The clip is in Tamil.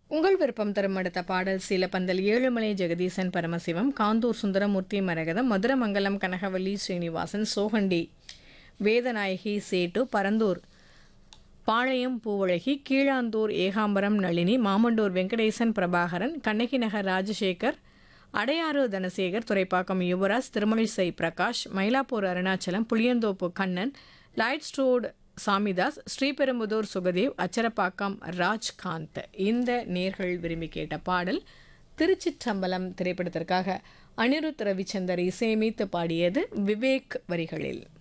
உங்கள் விருப்பம் தரும் அடுத்த பாடல் சீலப்பந்தல் ஏழுமலை ஜெகதீசன் பரமசிவம் காந்தூர் சுந்தரமூர்த்தி மரகதம் மதுரமங்கலம் கனகவல்லி ஸ்ரீனிவாசன் சோகண்டி வேதநாயகி சேட்டு பரந்தூர் பாளையம் பூவழகி கீழாந்தூர் ஏகாம்பரம் நளினி மாமண்டூர் வெங்கடேசன் பிரபாகரன் கண்ணகி நகர் ராஜசேகர் அடையாறு தனசேகர் துறைப்பாக்கம் யுவராஜ் திருமலிசை பிரகாஷ் மயிலாப்பூர் அருணாச்சலம் புளியந்தோப்பு கண்ணன் லைட்ஸ் ரோடு சாமிதாஸ் ஸ்ரீபெரும்புதூர் சுகதேவ் அச்சரப்பாக்கம் ராஜ்காந்த் இந்த நேர்கள் விரும்பி கேட்ட பாடல் திருச்சிற்றம்பலம் திரைப்படத்திற்காக அனிருத் ரவிச்சந்தர் இசையமைத்து பாடியது விவேக் வரிகளில்